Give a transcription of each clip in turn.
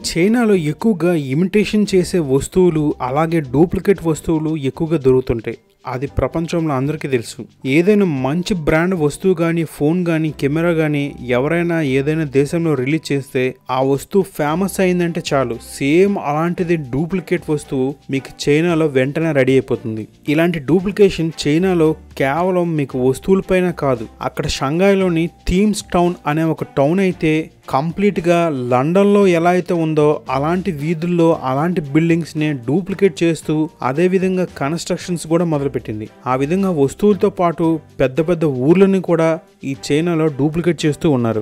చైనాలో ఎక్కువగా ఇమిటేషన్ చేసే వస్తువులు అలాగే డూప్లికేట్ వస్తువులు ఎక్కువగా దొరుకుతుంటాయి అది ప్రపంచంలో అందరికీ తెలుసు ఏదైనా మంచి బ్రాండ్ వస్తువు కానీ ఫోన్ కానీ కెమెరా కానీ ఎవరైనా ఏదైనా దేశంలో రిలీజ్ చేస్తే ఆ వస్తువు ఫేమస్ అయిందంటే చాలు సేమ్ అలాంటిది డూప్లికేట్ వస్తువు మీకు చైనాలో వెంటనే రెడీ అయిపోతుంది ఇలాంటి డూప్లికేషన్ చైనాలో కేవలం మీకు వస్తువులపైన కాదు అక్కడ షంఘాయిలోని థీమ్స్ టౌన్ అనే ఒక టౌన్ అయితే కంప్లీట్గా లండన్లో ఎలా అయితే ఉందో అలాంటి వీధుల్లో అలాంటి బిల్డింగ్స్ని డూప్లికేట్ చేస్తూ అదేవిధంగా కన్స్ట్రక్షన్స్ కూడా మొదలుపెట్టింది ఆ విధంగా వస్తువులతో పాటు పెద్ద పెద్ద ఊర్లని కూడా ఈ చైనాలో డూప్లికేట్ చేస్తూ ఉన్నారు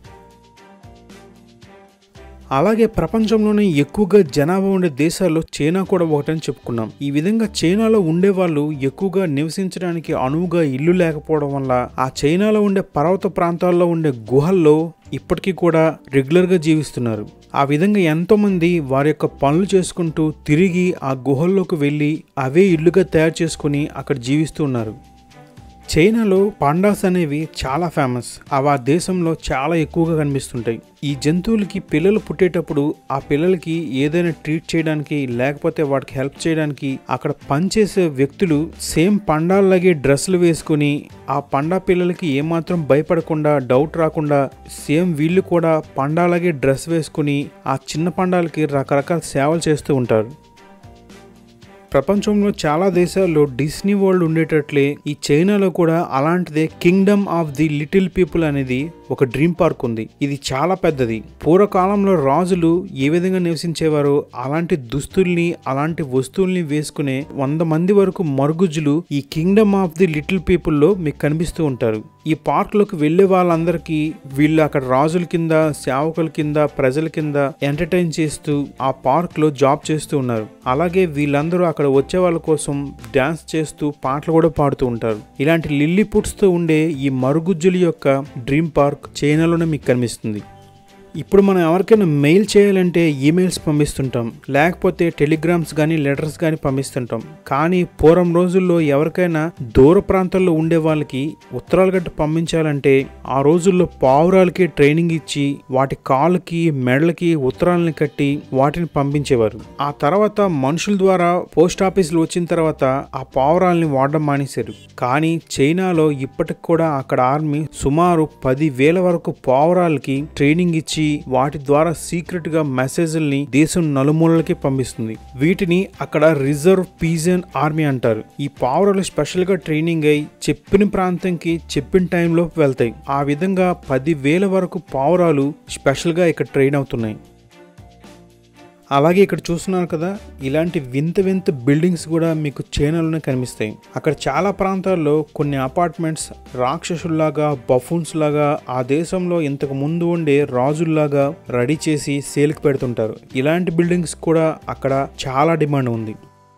అలాగే ప్రపంచంలోనే ఎక్కువగా జనాభా ఉండే దేశాల్లో చైనా కూడా ఒకటని చెప్పుకున్నాం ఈ విధంగా చైనాలో ఉండే వాళ్ళు ఎక్కువగా నివసించడానికి అనువుగా ఇల్లు లేకపోవడం వల్ల ఆ చైనాలో ఉండే పర్వత ప్రాంతాల్లో ఉండే గుహల్లో ఇప్పటికీ కూడా రెగ్యులర్గా జీవిస్తున్నారు ఆ విధంగా ఎంతోమంది వారి యొక్క పనులు చేసుకుంటూ తిరిగి ఆ గుహల్లోకి వెళ్ళి అవే ఇల్లుగా తయారు చేసుకుని అక్కడ జీవిస్తూ ఉన్నారు చైనాలో పాండాస్ అనేవి చాలా ఫేమస్ అవి ఆ దేశంలో చాలా ఎక్కువగా కనిపిస్తుంటాయి ఈ జంతువులకి పిల్లలు పుట్టేటప్పుడు ఆ పిల్లలకి ఏదైనా ట్రీట్ చేయడానికి లేకపోతే వాటికి హెల్ప్ చేయడానికి అక్కడ పనిచేసే వ్యక్తులు సేమ్ పండాల్లాగే డ్రెస్సులు వేసుకుని ఆ పండా పిల్లలకి ఏమాత్రం భయపడకుండా డౌట్ రాకుండా సేమ్ వీళ్ళు కూడా పండాలాగే డ్రెస్ వేసుకుని ఆ చిన్న పండాలకి రకరకాల సేవలు చేస్తూ ఉంటారు ప్రపంచంలో చాలా దేశాల్లో డిస్నీ వరల్డ్ ఉండేటట్లే ఈ చైనాలో కూడా అలాంటిదే kingdom of the little people అనేది ఒక డ్రీమ్ పార్క్ ఉంది ఇది చాలా పెద్దది పూర్వకాలంలో రాజులు ఏ విధంగా నివసించేవారో అలాంటి దుస్తుల్ని అలాంటి వస్తువుల్ని వేసుకునే వంద మంది వరకు మరుగుజ్జులు ఈ కింగ్డమ్ ఆఫ్ ది లిటిల్ పీపుల్లో మీకు కనిపిస్తూ ఉంటారు ఈ పార్క్లోకి వెళ్ళే వాళ్ళందరికీ వీళ్ళు అక్కడ రాజుల కింద సేవకుల కింద ప్రజల కింద ఎంటర్టైన్ చేస్తూ ఆ పార్క్లో జాబ్ చేస్తూ ఉన్నారు అలాగే వీళ్ళందరూ అక్కడ వచ్చే వాళ్ళ కోసం డ్యాన్స్ చేస్తూ పాటలు కూడా పాడుతూ ఉంటారు ఇలాంటి లిల్లీ పుట్స్తో ఉండే ఈ మరుగుజ్జుల యొక్క డ్రీమ్ పార్క్ చైనాలోనే మీకు కనిపిస్తుంది ఇప్పుడు మనం ఎవరికైనా మెయిల్ చేయాలంటే ఈమెయిల్స్ పంపిస్తుంటాం లేకపోతే టెలిగ్రామ్స్ కానీ లెటర్స్ కానీ పంపిస్తుంటాం కానీ పూర్వం రోజుల్లో ఎవరికైనా దూర ప్రాంతాల్లో ఉండే వాళ్ళకి ఉత్తరాలు గట్ట పంపించాలంటే ఆ రోజుల్లో పావురాలకి ట్రైనింగ్ ఇచ్చి వాటి కాళ్ళకి మెడలకి ఉత్తరాలని కట్టి వాటిని పంపించేవారు ఆ తర్వాత మనుషుల ద్వారా పోస్ట్ ఆఫీసులు వచ్చిన తర్వాత ఆ పావురాలని వాడడం మానేశారు కానీ చైనాలో ఇప్పటికి కూడా అక్కడ ఆర్మీ సుమారు పది వేల వరకు పావురాలకి ట్రైనింగ్ ఇచ్చి వాటి ద్వారా సీక్రెట్ గా మెసేజ్ల్ని దేశం నలుమూలలకి పంపిస్తుంది వీటిని అక్కడ రిజర్వ్ పీజన్ ఆర్మీ అంటారు ఈ పావురాలు స్పెషల్ గా ట్రైనింగ్ అయి చెప్పిన ప్రాంతంకి చెప్పిన టైంలో వెళ్తాయి ఆ విధంగా పది వేల వరకు పావురాలు స్పెషల్ గా ఇక్కడ ట్రైన్ అవుతున్నాయి అలాగే ఇక్కడ చూస్తున్నారు కదా ఇలాంటి వింత వింత బిల్డింగ్స్ కూడా మీకు చైనాలోనే కనిపిస్తాయి అక్కడ చాలా ప్రాంతాల్లో కొన్ని అపార్ట్మెంట్స్ రాక్షసుల్లాగా బఫూన్స్ లాగా ఆ దేశంలో ఇంతకు ముందు ఉండే రాజుల్లాగా రెడీ చేసి సేల్కి పెడుతుంటారు ఇలాంటి బిల్డింగ్స్ కూడా అక్కడ చాలా డిమాండ్ ఉంది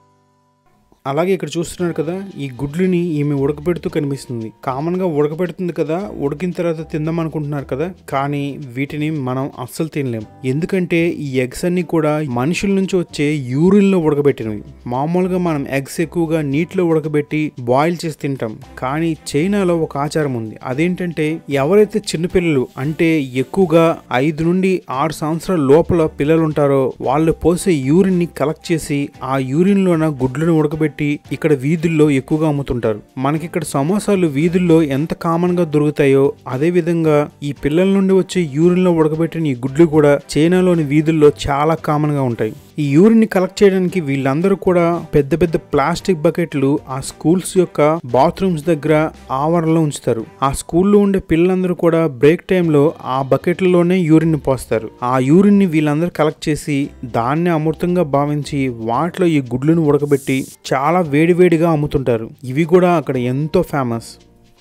అలాగే ఇక్కడ చూస్తున్నారు కదా ఈ గుడ్లని ఈమె ఉడకబెడుతూ కనిపిస్తుంది కామన్ గా ఉడకబెడుతుంది కదా ఉడికిన తర్వాత తిందాం అనుకుంటున్నారు కదా కానీ వీటిని మనం అస్సలు తినలేం ఎందుకంటే ఈ ఎగ్స్ అన్ని కూడా మనుషుల నుంచి వచ్చే యూరిన్ లో ఉడకబెట్టినవి మామూలుగా మనం ఎగ్స్ ఎక్కువగా నీటిలో ఉడకబెట్టి బాయిల్ చేసి తింటాం కానీ చైనాలో ఒక ఆచారం ఉంది అదేంటంటే ఎవరైతే చిన్నపిల్లలు అంటే ఎక్కువగా ఐదు నుండి ఆరు సంవత్సరాల లోపల పిల్లలు ఉంటారో వాళ్ళు పోసే యూరిన్ ని కలెక్ట్ చేసి ఆ యూరిన్ లోన గుడ్లను ఉడకబెట్టి ఇక్కడ వీధుల్లో ఎక్కువగా అమ్ముతుంటారు మనకి ఇక్కడ సమోసాలు వీధుల్లో ఎంత కామన్ గా దొరుకుతాయో అదే విధంగా ఈ పిల్లల నుండి వచ్చే యూరిన్ లో ఉడకబెట్టిన ఈ గుడ్లు కూడా చైనాలోని వీధుల్లో చాలా కామన్ గా ఉంటాయి ఈ యూరిన్ ని కలెక్ట్ చేయడానికి వీళ్ళందరూ కూడా పెద్ద పెద్ద ప్లాస్టిక్ బకెట్లు ఆ స్కూల్స్ యొక్క బాత్రూమ్స్ దగ్గర ఆవరణలో ఉంచుతారు ఆ స్కూల్లో ఉండే పిల్లలందరూ కూడా బ్రేక్ టైంలో ఆ బకెట్లలోనే యూరిన్ ని పోస్తారు ఆ యూరిన్ ని వీళ్ళందరూ కలెక్ట్ చేసి దాన్ని అమృతంగా భావించి వాటిలో ఈ గుడ్లను ఉడకబెట్టి చాలా వేడివేడిగా అమ్ముతుంటారు ఇవి కూడా అక్కడ ఎంతో ఫేమస్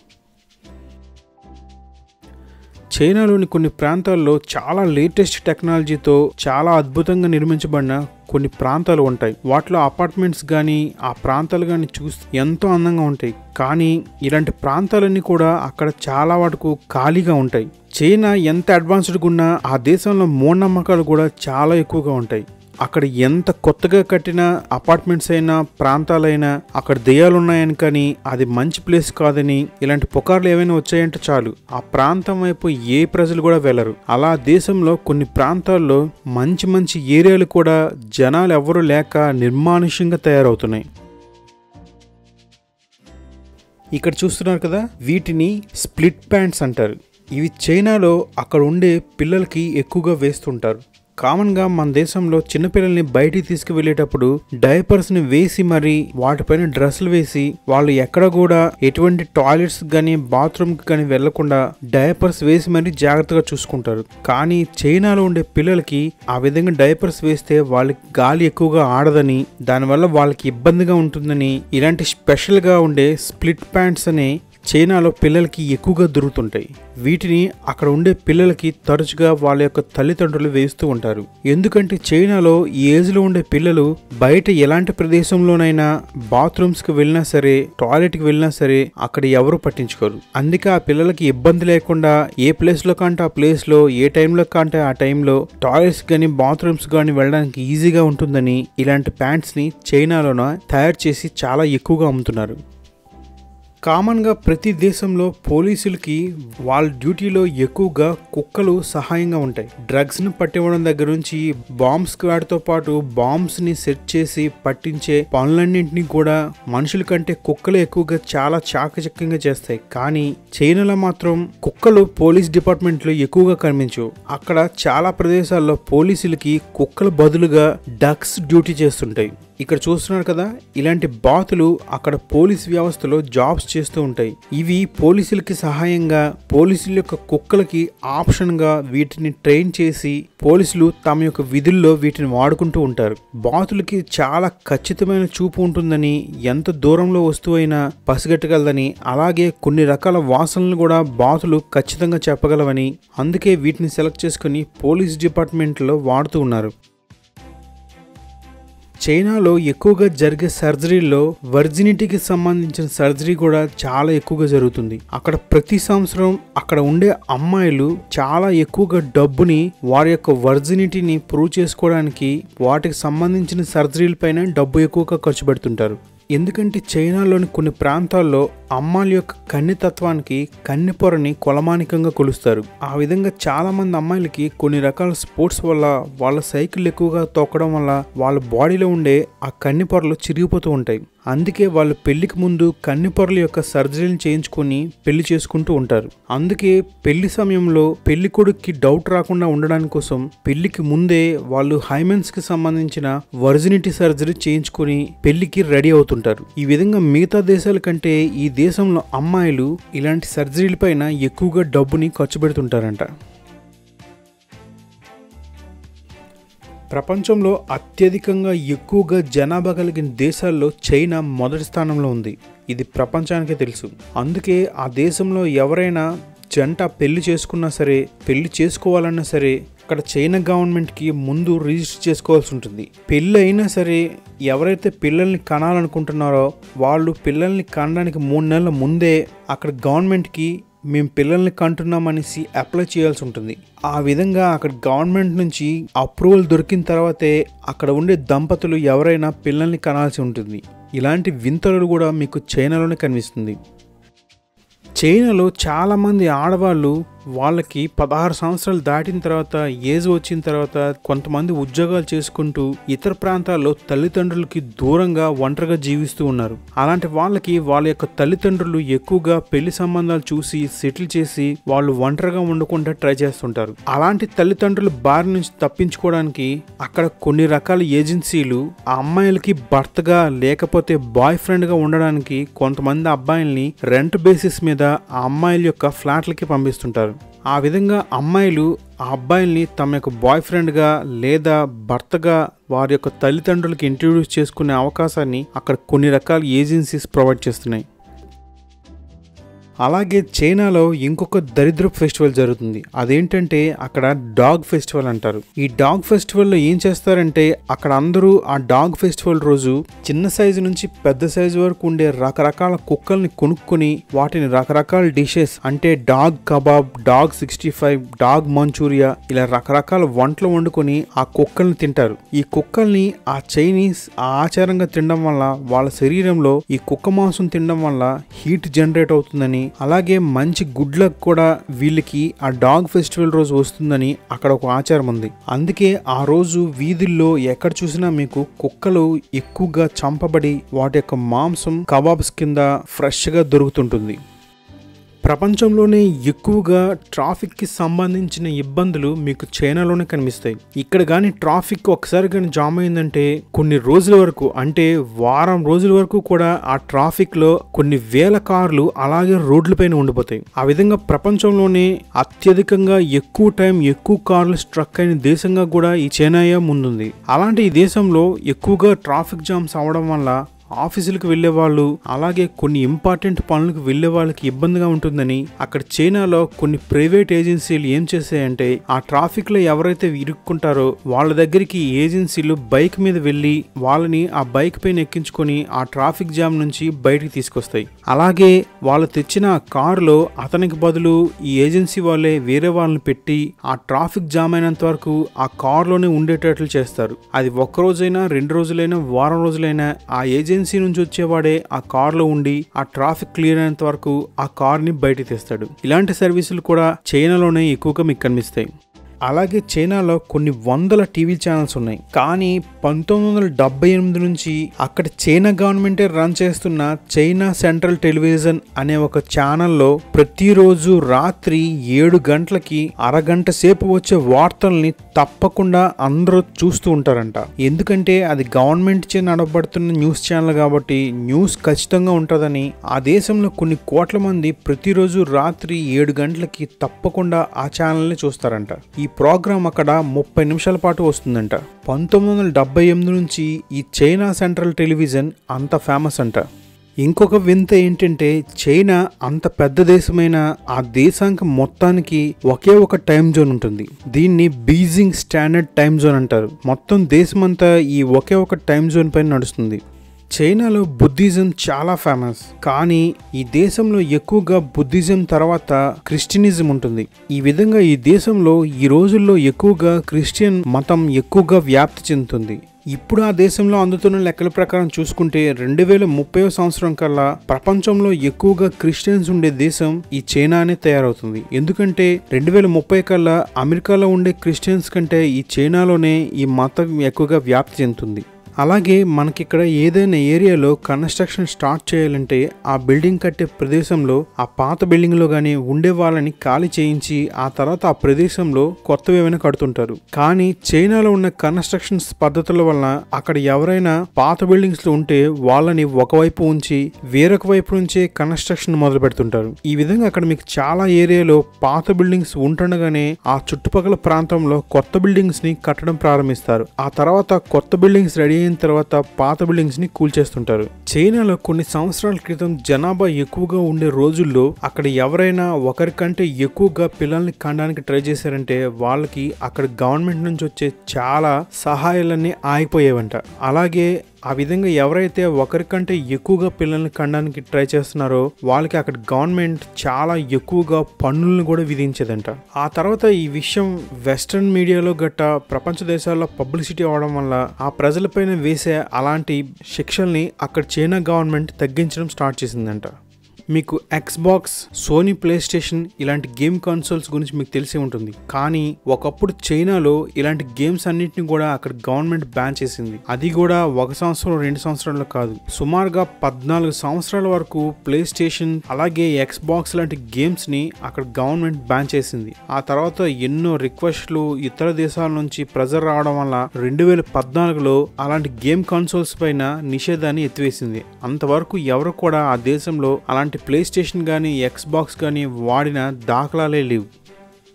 చైనాలోని కొన్ని ప్రాంతాల్లో చాలా లేటెస్ట్ టెక్నాలజీతో చాలా అద్భుతంగా నిర్మించబడిన కొన్ని ప్రాంతాలు ఉంటాయి వాటిలో అపార్ట్మెంట్స్ కానీ ఆ ప్రాంతాలు కానీ చూస్తే ఎంతో అందంగా ఉంటాయి కానీ ఇలాంటి ప్రాంతాలన్నీ కూడా అక్కడ చాలా వరకు ఖాళీగా ఉంటాయి చైనా ఎంత అడ్వాన్స్డ్గా ఉన్నా ఆ దేశంలో మూఢనమ్మకాలు కూడా చాలా ఎక్కువగా ఉంటాయి అక్కడ ఎంత కొత్తగా కట్టిన అపార్ట్మెంట్స్ అయినా ప్రాంతాలైనా అక్కడ దెయ్యాలు ఉన్నాయని కానీ అది మంచి ప్లేస్ కాదని ఇలాంటి పుకార్లు ఏమైనా వచ్చాయంటే చాలు ఆ ప్రాంతం వైపు ఏ ప్రజలు కూడా వెళ్ళరు అలా దేశంలో కొన్ని ప్రాంతాల్లో మంచి మంచి ఏరియాలు కూడా జనాలు ఎవరు లేక నిర్మానుష్యంగా తయారవుతున్నాయి ఇక్కడ చూస్తున్నారు కదా వీటిని స్ప్లిట్ ప్యాంట్స్ అంటారు ఇవి చైనాలో అక్కడ ఉండే పిల్లలకి ఎక్కువగా వేస్తుంటారు కామన్గా మన దేశంలో చిన్నపిల్లల్ని బయటికి తీసుకువెళ్ళేటప్పుడు డైపర్స్ని వేసి మరి వాటిపైన డ్రెస్సులు వేసి వాళ్ళు ఎక్కడ కూడా ఎటువంటి టాయిలెట్స్ కానీ బాత్రూమ్కి కానీ వెళ్లకుండా డైపర్స్ వేసి మరి జాగ్రత్తగా చూసుకుంటారు కానీ చైనాలో ఉండే పిల్లలకి ఆ విధంగా డైపర్స్ వేస్తే వాళ్ళకి గాలి ఎక్కువగా ఆడదని దానివల్ల వాళ్ళకి ఇబ్బందిగా ఉంటుందని ఇలాంటి స్పెషల్గా ఉండే స్ప్లిట్ ప్యాంట్స్ అనే చైనాలో పిల్లలకి ఎక్కువగా దొరుకుతుంటాయి వీటిని అక్కడ ఉండే పిల్లలకి తరచుగా వాళ్ళ యొక్క తల్లిదండ్రులు వేస్తూ ఉంటారు ఎందుకంటే చైనాలో ఈ ఏజ్లో ఉండే పిల్లలు బయట ఎలాంటి ప్రదేశంలోనైనా బాత్రూమ్స్కి వెళ్ళినా సరే టాయిలెట్కి వెళ్ళినా సరే అక్కడ ఎవరు పట్టించుకోరు అందుకే ఆ పిల్లలకి ఇబ్బంది లేకుండా ఏ ప్లేస్లో కంటే ఆ ప్లేస్లో ఏ టైంలో కంటే ఆ టైంలో టాయిలెట్స్ కానీ బాత్రూమ్స్ కానీ వెళ్ళడానికి ఈజీగా ఉంటుందని ఇలాంటి ప్యాంట్స్ని చైనాలోన తయారు చేసి చాలా ఎక్కువగా అమ్ముతున్నారు కామన్గా ప్రతి దేశంలో పోలీసులకి వాళ్ళ డ్యూటీలో ఎక్కువగా కుక్కలు సహాయంగా ఉంటాయి డ్రగ్స్ని పట్టివ్వడం దగ్గర నుంచి బాంబ్ స్క్వాడ్తో పాటు బాంబ్స్ని సెట్ చేసి పట్టించే పనులన్నింటినీ కూడా మనుషుల కంటే కుక్కలు ఎక్కువగా చాలా చాకచక్యంగా చేస్తాయి కానీ చైనాలో మాత్రం కుక్కలు పోలీస్ డిపార్ట్మెంట్లో ఎక్కువగా కనిపించవు అక్కడ చాలా ప్రదేశాల్లో పోలీసులకి కుక్కల బదులుగా డక్స్ డ్యూటీ చేస్తుంటాయి ఇక్కడ చూస్తున్నారు కదా ఇలాంటి బాతులు అక్కడ పోలీస్ వ్యవస్థలో జాబ్స్ చేస్తూ ఉంటాయి ఇవి పోలీసులకి సహాయంగా పోలీసుల యొక్క కుక్కలకి ఆప్షన్గా వీటిని ట్రైన్ చేసి పోలీసులు తమ యొక్క విధుల్లో వీటిని వాడుకుంటూ ఉంటారు బాతులకి చాలా ఖచ్చితమైన చూపు ఉంటుందని ఎంత దూరంలో వస్తువైనా పసిగట్టగలదని అలాగే కొన్ని రకాల వాసనలు కూడా బాతులు ఖచ్చితంగా చెప్పగలవని అందుకే వీటిని సెలెక్ట్ చేసుకుని పోలీస్ డిపార్ట్మెంట్లో వాడుతూ ఉన్నారు చైనాలో ఎక్కువగా జరిగే సర్జరీల్లో వర్జినిటీకి సంబంధించిన సర్జరీ కూడా చాలా ఎక్కువగా జరుగుతుంది అక్కడ ప్రతి సంవత్సరం అక్కడ ఉండే అమ్మాయిలు చాలా ఎక్కువగా డబ్బుని వారి యొక్క వర్జినిటీని ప్రూవ్ చేసుకోవడానికి వాటికి సంబంధించిన సర్జరీల పైన డబ్బు ఎక్కువగా ఖర్చు పెడుతుంటారు ఎందుకంటే చైనాలోని కొన్ని ప్రాంతాల్లో అమ్మాయిల యొక్క కన్నితత్వానికి కన్నె పొరని కొలమానికంగా కొలుస్తారు ఆ విధంగా చాలా మంది అమ్మాయిలకి కొన్ని రకాల స్పోర్ట్స్ వల్ల వాళ్ళ సైకిల్ ఎక్కువగా తొక్కడం వల్ల వాళ్ళ బాడీలో ఉండే ఆ కన్నె పొరలు చిరిగిపోతూ ఉంటాయి అందుకే వాళ్ళు పెళ్లికి ముందు కన్నె పొరల యొక్క సర్జరీలు చేయించుకొని పెళ్లి చేసుకుంటూ ఉంటారు అందుకే పెళ్లి సమయంలో పెళ్లి కొడుక్కి డౌట్ రాకుండా ఉండడానికి కోసం పెళ్లికి ముందే వాళ్ళు హైమెన్స్ కి సంబంధించిన వర్జినిటీ సర్జరీ చేయించుకొని పెళ్లికి రెడీ అవుతుంటారు ఈ విధంగా మిగతా దేశాల కంటే ఈ దేశంలో అమ్మాయిలు ఇలాంటి సర్జరీల పైన ఎక్కువగా డబ్బుని ఖర్చు పెడుతుంటారంట ప్రపంచంలో అత్యధికంగా ఎక్కువగా జనాభా కలిగిన దేశాల్లో చైనా మొదటి స్థానంలో ఉంది ఇది ప్రపంచానికే తెలుసు అందుకే ఆ దేశంలో ఎవరైనా జంట పెళ్లి చేసుకున్నా సరే పెళ్లి చేసుకోవాలన్నా సరే అక్కడ చైనా గవర్నమెంట్కి ముందు రిజిస్టర్ చేసుకోవాల్సి ఉంటుంది పెళ్ళి అయినా సరే ఎవరైతే పిల్లల్ని కనాలనుకుంటున్నారో వాళ్ళు పిల్లల్ని కనడానికి మూడు నెలల ముందే అక్కడ గవర్నమెంట్కి మేము పిల్లల్ని కంటున్నామనేసి అప్లై చేయాల్సి ఉంటుంది ఆ విధంగా అక్కడ గవర్నమెంట్ నుంచి అప్రూవల్ దొరికిన తర్వాతే అక్కడ ఉండే దంపతులు ఎవరైనా పిల్లల్ని కనాల్సి ఉంటుంది ఇలాంటి వింతలు కూడా మీకు చైనాలోనే కనిపిస్తుంది చైనాలో చాలామంది ఆడవాళ్ళు వాళ్ళకి పదహారు సంవత్సరాలు దాటిన తర్వాత ఏజ్ వచ్చిన తర్వాత కొంతమంది ఉద్యోగాలు చేసుకుంటూ ఇతర ప్రాంతాల్లో తల్లిదండ్రులకి దూరంగా ఒంటరిగా జీవిస్తూ ఉన్నారు అలాంటి వాళ్ళకి వాళ్ళ యొక్క తల్లిదండ్రులు ఎక్కువగా పెళ్లి సంబంధాలు చూసి సెటిల్ చేసి వాళ్ళు ఒంటరిగా ఉండకుండా ట్రై చేస్తుంటారు అలాంటి తల్లిదండ్రుల బారి నుంచి తప్పించుకోవడానికి అక్కడ కొన్ని రకాల ఏజెన్సీలు ఆ అమ్మాయిలకి భర్తగా లేకపోతే బాయ్ ఫ్రెండ్ గా ఉండడానికి కొంతమంది అబ్బాయిల్ని రెంట్ బేసిస్ మీద ఆ అమ్మాయిల యొక్క ఫ్లాట్లకి పంపిస్తుంటారు ఆ విధంగా అమ్మాయిలు ఆ అబ్బాయిల్ని తమ యొక్క బాయ్ ఫ్రెండ్గా లేదా భర్తగా వారి యొక్క తల్లిదండ్రులకి ఇంట్రడ్యూస్ చేసుకునే అవకాశాన్ని అక్కడ కొన్ని రకాల ఏజెన్సీస్ ప్రొవైడ్ చేస్తున్నాయి అలాగే చైనాలో ఇంకొక దరిద్ర ఫెస్టివల్ జరుగుతుంది అదేంటంటే అక్కడ డాగ్ ఫెస్టివల్ అంటారు ఈ డాగ్ ఫెస్టివల్లో ఏం చేస్తారంటే అక్కడ అందరూ ఆ డాగ్ ఫెస్టివల్ రోజు చిన్న సైజు నుంచి పెద్ద సైజు వరకు ఉండే రకరకాల కుక్కల్ని కొనుక్కొని వాటిని రకరకాల డిషెస్ అంటే dog kebab dog sixty five dog manchuria ఇలా రకరకాల వంటలు వండుకొని ఆ కుక్కల్ని తింటారు ఈ కుక్కల్ని ఆ చైనీస్ ఆ ఆచారంగా తినడం వల్ల వాళ్ళ శరీరంలో ఈ కుక్క మాంసం తినడం వల్ల హీట్ జనరేట్ అవుతుందని అలాగే మంచి గుడ్లకు కూడా వీళ్ళకి ఆ డాగ్ ఫెస్టివల్ రోజు వస్తుందని అక్కడ ఒక ఆచారం ఉంది అందుకే ఆ రోజు వీధుల్లో ఎక్కడ చూసినా మీకు కుక్కలు ఎక్కువగా చంపబడి వాటి యొక్క మాంసం కబాబ్స్ కింద ఫ్రెష్గా దొరుకుతుంటుంది ప్రపంచంలోనే ఎక్కువగా ట్రాఫిక్కి సంబంధించిన ఇబ్బందులు మీకు చైనాలోనే కనిపిస్తాయి ఇక్కడ కానీ ట్రాఫిక్ ఒకసారి కానీ జామ్ అయిందంటే కొన్ని రోజుల వరకు అంటే వారం రోజుల వరకు కూడా ఆ ట్రాఫిక్లో కొన్ని వేల కార్లు అలాగే రోడ్లపైన ఉండిపోతాయి ఆ విధంగా ప్రపంచంలోనే అత్యధికంగా ఎక్కువ టైం ఎక్కువ కార్లు స్ట్రక్ అయిన దేశంగా కూడా ఈ చైనాయే ముందుంది అలాంటి ఈ దేశంలో ఎక్కువగా ట్రాఫిక్ జామ్స్ అవడం వల్ల ఆఫీసులకు వెళ్లే వాళ్ళు అలాగే కొన్ని ఇంపార్టెంట్ పనులకు వెళ్లే వాళ్ళకి ఇబ్బందిగా ఉంటుందని అక్కడ చైనాలో కొన్ని ప్రైవేట్ ఏజెన్సీలు ఏం చేశాయంటే ఆ ట్రాఫిక్ లో ఎవరైతే ఇరుక్కుంటారో వాళ్ళ దగ్గరికి ఈ ఏజెన్సీలు బైక్ మీద వెళ్లి వాళ్ళని ఆ బైక్ పైన ఎక్కించుకొని ఆ ట్రాఫిక్ జామ్ నుంచి బయటికి తీసుకొస్తాయి అలాగే వాళ్ళు తెచ్చిన ఆ కారులో అతనికి బదులు ఈ ఏజెన్సీ వాళ్ళే వేరే వాళ్ళని పెట్టి ఆ ట్రాఫిక్ జామ్ అయినంత వరకు ఆ కారులోనే ఉండేటట్లు చేస్తారు అది ఒక్క రోజైనా రెండు రోజులైనా వారం రోజులైనా ఆ ఏజెన్సీ నుంచి వచ్చేవాడే ఆ కార్లో ఉండి ఆ ట్రాఫిక్ క్లియర్ అయినంత వరకు ఆ కార్ని బయటికి తెస్తాడు ఇలాంటి సర్వీసులు కూడా చైనాలోనే ఎక్కువగా మీకు కనిపిస్తాయి అలాగే చైనాలో కొన్ని వందల టీవీ ఛానల్స్ ఉన్నాయి కానీ పంతొమ్మిది వందల డెబ్బై ఎనిమిది నుంచి అక్కడ చైనా గవర్నమెంటే రన్ చేస్తున్న చైనా సెంట్రల్ టెలివిజన్ అనే ఒక ఛానల్లో ప్రతిరోజు రాత్రి ఏడు గంటలకి అరగంట సేపు వచ్చే వార్తల్ని తప్పకుండా అందరూ చూస్తూ ఉంటారంట ఎందుకంటే అది గవర్నమెంట్ చే నడబడుతున్న న్యూస్ ఛానల్ కాబట్టి న్యూస్ ఖచ్చితంగా ఉంటుందని ఆ దేశంలో కొన్ని కోట్ల మంది ప్రతిరోజు రాత్రి ఏడు గంటలకి తప్పకుండా ఆ ఛానల్ని చూస్తారంట ఈ ప్రోగ్రాం అక్కడ ముప్పై నిమిషాల పాటు వస్తుందంట పంతొమ్మిది వందల డెబ్బై ఎనిమిది నుంచి ఈ చైనా సెంట్రల్ టెలివిజన్ అంత ఫేమస్ అంట ఇంకొక వింత ఏంటంటే చైనా అంత పెద్ద దేశమైన ఆ దేశానికి మొత్తానికి ఒకే ఒక టైం జోన్ ఉంటుంది దీన్ని బీజింగ్ స్టాండర్డ్ టైం జోన్ అంటారు మొత్తం దేశమంతా ఈ ఒకే ఒక టైం జోన్ పైన నడుస్తుంది చైనాలో బుద్ధిజం చాలా ఫేమస్ కానీ ఈ దేశంలో ఎక్కువగా బుద్ధిజం తర్వాత క్రిస్టియనిజం ఉంటుంది ఈ విధంగా ఈ దేశంలో ఈ రోజుల్లో ఎక్కువగా క్రిస్టియన్ మతం ఎక్కువగా వ్యాప్తి చెందుతుంది ఇప్పుడు ఆ దేశంలో అందుతున్న లెక్కల ప్రకారం చూసుకుంటే రెండు వేల ముప్పై సంవత్సరం కల్లా ప్రపంచంలో ఎక్కువగా క్రిస్టియన్స్ ఉండే దేశం ఈ చైనానే తయారవుతుంది ఎందుకంటే రెండు వేల ముప్పై కల్లా అమెరికాలో ఉండే క్రిస్టియన్స్ కంటే ఈ చైనాలోనే ఈ మతం ఎక్కువగా వ్యాప్తి చెందుతుంది అలాగే మనకి ఇక్కడ ఏదైనా ఏరియాలో కన్స్ట్రక్షన్ స్టార్ట్ చేయాలంటే ఆ బిల్డింగ్ కట్టే ప్రదేశంలో ఆ పాత బిల్డింగ్ లో గానీ ఉండే వాళ్ళని ఖాళీ చేయించి ఆ తర్వాత ఆ ప్రదేశంలో కొత్తవి ఏమైనా కడుతుంటారు కానీ చైనాలో ఉన్న కన్స్ట్రక్షన్స్ పద్ధతుల వలన అక్కడ ఎవరైనా పాత బిల్డింగ్స్ లో ఉంటే వాళ్ళని ఒకవైపు ఉంచి వేరొక వైపు నుంచే కన్స్ట్రక్షన్ మొదలు పెడుతుంటారు ఈ విధంగా అక్కడ మీకు చాలా ఏరియాలో పాత బిల్డింగ్స్ ఉంటుండగానే ఆ చుట్టుపక్కల ప్రాంతంలో కొత్త బిల్డింగ్స్ ని కట్టడం ప్రారంభిస్తారు ఆ తర్వాత కొత్త బిల్డింగ్స్ రెడీ అయిన తర్వాత పాత బిల్డింగ్స్ ని కూల్చేస్తుంటారు చైనాలో కొన్ని సంవత్సరాల క్రితం జనాభా ఎక్కువగా ఉండే రోజుల్లో అక్కడ ఎవరైనా ఒకరికంటే ఎక్కువగా పిల్లల్ని కనడానికి ట్రై చేశారంటే వాళ్ళకి అక్కడ గవర్నమెంట్ నుంచి వచ్చే చాలా సహాయాలన్నీ ఆగిపోయేవంట అలాగే ఆ విధంగా ఎవరైతే ఒకరికంటే ఎక్కువగా పిల్లల్ని కనడానికి ట్రై చేస్తున్నారో వాళ్ళకి అక్కడ గవర్నమెంట్ చాలా ఎక్కువగా పన్నులను కూడా విధించేదంట ఆ తర్వాత ఈ విషయం వెస్ట్రన్ మీడియాలో గట్ట ప్రపంచ దేశాల్లో పబ్లిసిటీ అవడం వల్ల ఆ ప్రజలపైన వేసే అలాంటి శిక్షల్ని అక్కడ చైనా గవర్నమెంట్ తగ్గించడం స్టార్ట్ చేసిందంట మీకు ఎక్స్బాక్స్ సోనీ ప్లే స్టేషన్ ఇలాంటి గేమ్ కన్సోల్స్ గురించి మీకు తెలిసి ఉంటుంది కానీ ఒకప్పుడు చైనాలో ఇలాంటి గేమ్స్ అన్నింటిని కూడా అక్కడ గవర్నమెంట్ బ్యాన్ చేసింది అది కూడా ఒక సంవత్సరం రెండు సంవత్సరాల్లో కాదు సుమారుగా పద్నాలుగు సంవత్సరాల వరకు ప్లే స్టేషన్ అలాగే ఎక్స్బాక్స్ లాంటి గేమ్స్ ని అక్కడ గవర్నమెంట్ బ్యాన్ చేసింది ఆ తర్వాత ఎన్నో రిక్వెస్ట్లు ఇతర దేశాల నుంచి ప్రెజర్ రావడం వల్ల రెండు వేల పద్నాలుగులో అలాంటి గేమ్ కన్సోల్స్ పైన నిషేధాన్ని ఎత్తివేసింది అంతవరకు ఎవరు కూడా ఆ దేశంలో అలాంటి ప్లే స్టేషన్ కానీ ఎక్స్బాక్స్ కానీ వాడిన దాఖలాలే లేవు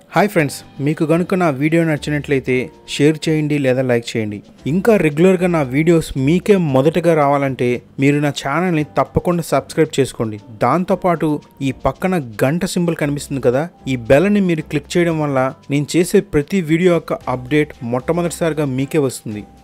హాయ్ ఫ్రెండ్స్ మీకు కనుక నా వీడియో నచ్చినట్లయితే షేర్ చేయండి లేదా లైక్ చేయండి ఇంకా రెగ్యులర్గా నా వీడియోస్ మీకే మొదటగా రావాలంటే మీరు నా ఛానల్ని తప్పకుండా సబ్స్క్రైబ్ చేసుకోండి దాంతోపాటు ఈ పక్కన గంట సింబల్ కనిపిస్తుంది కదా ఈ బెల్ని మీరు క్లిక్ చేయడం వల్ల నేను చేసే ప్రతి వీడియో యొక్క అప్డేట్ మొట్టమొదటిసారిగా మీకే వస్తుంది